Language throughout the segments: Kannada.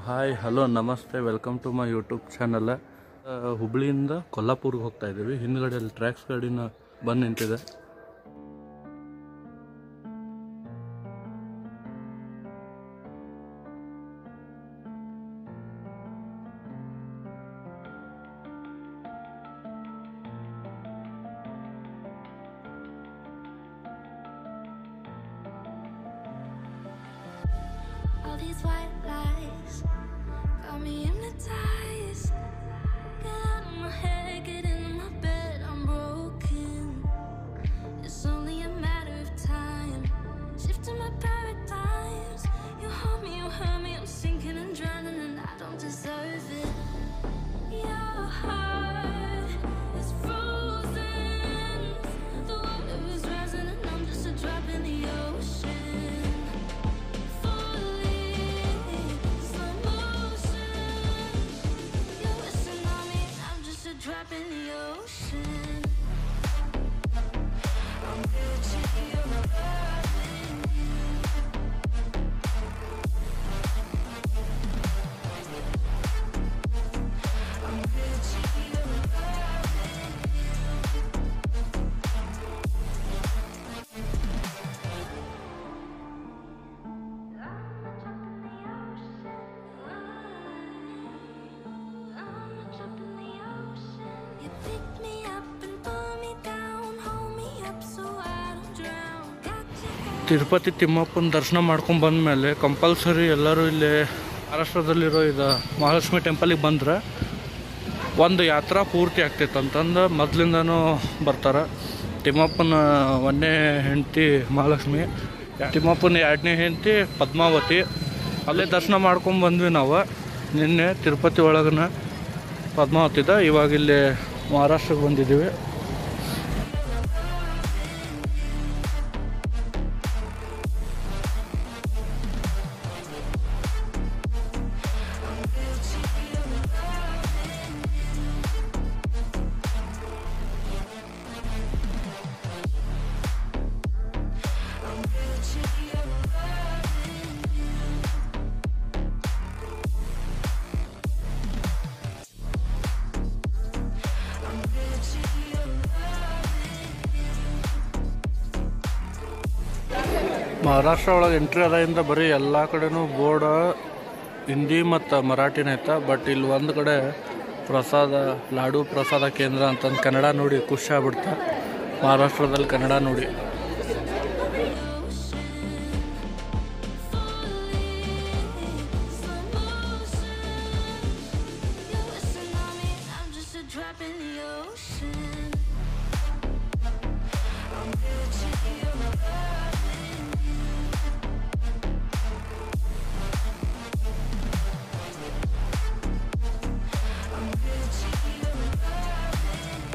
ಹಾಯ್ ಹಲೋ ನಮಸ್ತೆ welcome to my YouTube channel ಹುಬ್ಳಿಯಿಂದ ಕೊಲ್ಲಾಪುರ್ಗೆ ಹೋಗ್ತಾ ಇದ್ದೀವಿ ಹಿಂದ್ಗಡೆ ಅಲ್ಲಿ ಟ್ರ್ಯಾಕ್ಸ್ ಗಾಡಿನ ಬಂದು ನಿಂತಿದೆ All these white lies got me hypnotized. Get out of my head, get into my bed. I'm broken. It's only a matter of time. Shifting my paradigms. You harm me, you hurt me. I'm sinking and drowning, and I don't deserve it. Your heart is frozen. The water is rising, and I'm just a drop in the ocean. Falling, slow motion. You're whistling on me, I'm just a drop in the ocean. I'm Gucci, you're loving I'm Gucci, you're You pick me up and pull me down, hold me up so I don't drown. Got you Tirupati ತಿಮ್ಮಪ್ಪನ ದರ್ಶನ ಮಾಡ್ಕೊಂಡು ಬಂದಮೇಲೆ ಕಂಪಲ್ಸರಿ ಎಲ್ಲರೂ ಇಲ್ಲಿ ಮಹಾರಾಷ್ಟ್ರದಲ್ಲಿರೋ ಇದು ಮಹಾಲಕ್ಷ್ಮಿ ಟೆಂಪಲಿಗೆ ಬಂದ್ರೆ ಒಂದು ಯಾತ್ರಾ ಪೂರ್ತಿ ಆಗ್ತೈತೆ ಅಂತಂದು ಮೊದಲಿಂದನೂ ಬರ್ತಾರೆ ತಿಮ್ಮಪ್ಪನ ಒಂದನೇ ಹೆಂಡತಿ ಮಹಾಲಕ್ಷ್ಮಿ ತಿಮ್ಮಪ್ಪನ ಎರಡನೇ ಹೆಂಡತಿ ಪದ್ಮಾವತಿ ಅಲ್ಲೇ ದರ್ಶನ ಮಾಡ್ಕೊಂಡು ಬಂದ್ವಿ ನಾವು ನಿನ್ನೆ ತಿರುಪತಿ ಒಳಗನ ಪದ್ಮಾವತಿದ ಇವಾಗ ಇಲ್ಲಿ ಮಹಾರಾಷ್ಟ್ರಕ್ಕೆ ಬಂದಿದ್ದೀವಿ ಮಹಾರಾಷ್ಟ್ರ ಒಳಗೆ ಎಂಟ್ರಿ ಅದಾಗಿಂದ ಬರೀ ಎಲ್ಲ ಕಡೆನೂ ಬೋರ್ಡ್ ಹಿಂದಿ ಮತ್ತು ಮರಾಠಿನ ಐತೆ ಬಟ್ ಇಲ್ಲಿ ಒಂದು ಕಡೆ ಪ್ರಸಾದ ಲಾಡು ಪ್ರಸಾದ ಕೇಂದ್ರ ಅಂತಂದು ಕನ್ನಡ ನೋಡಿ ಖುಷಿ ಆಗ್ಬಿಡ್ತಾ ಮಹಾರಾಷ್ಟ್ರದಲ್ಲಿ ಕನ್ನಡ ನೋಡಿ slow motion. You're whistling on me, I'm just a drop in the ocean. I'm Gucci, you're loving I'm Gucci, you're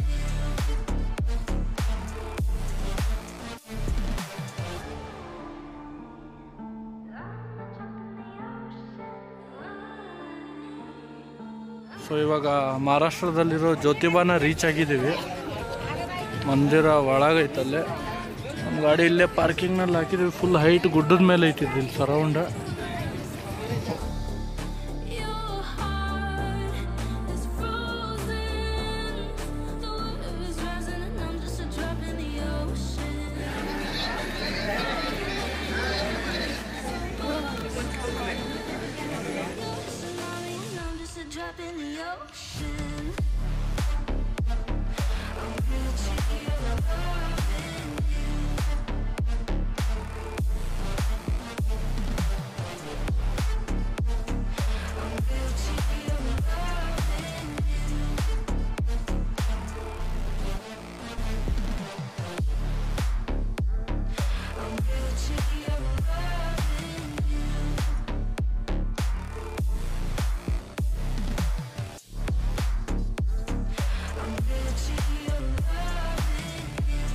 so ಇವಾಗ ಮಹಾರಾಷ್ಟ್ರದಲ್ಲಿರೋ ಜ್ಯೋತಿಬಾನ ರೀಚ್ ಆಗಿದ್ದೀವಿ ಮಂದಿರ ಒಳಗೈತಲ್ಲೇ ನಮ್ಮ ಗಾಡಿ ಇಲ್ಲೇ ಪಾರ್ಕಿಂಗ್ನಲ್ಲಿ ಹಾಕಿದ್ದೀವಿ ಫುಲ್ ಹೈಟ್ ಗುಡ್ಡದ ಮೇಲೆ ಐತಿದ್ದು ಇಲ್ಲಿ ಸರೌಂಡ Your heart is frozen. The water is rising, and I'm just a drop in the ocean. You're whistling on me, and I'm just a drop in the ocean. I'm Gucci, you're loving I'm Gucci, you're loving I'm Gucci, you're loving I'm Gucci, you're loving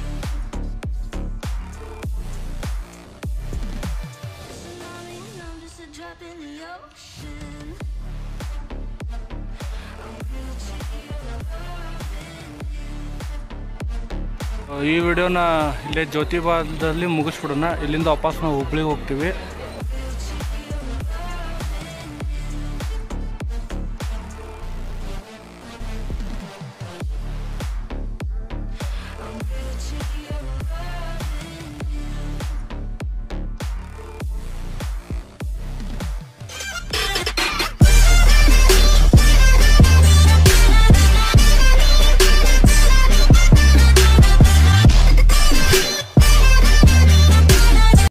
Listen on me, and I'm just a drop in the ocean. I'm Gucci, you're loving ಈ ವಿಡಿಯೋನ ಇಲ್ಲೇ ಜ್ಯೋತಿಬಾದಲ್ಲಿ ಮುಗಿಸ್ಬಿಡೋಣ ಇಲ್ಲಿಂದ ವಾಪಸ್ ನಾವು ಹುಬ್ಳಿಗೆ ಹೋಗ್ತೀವಿ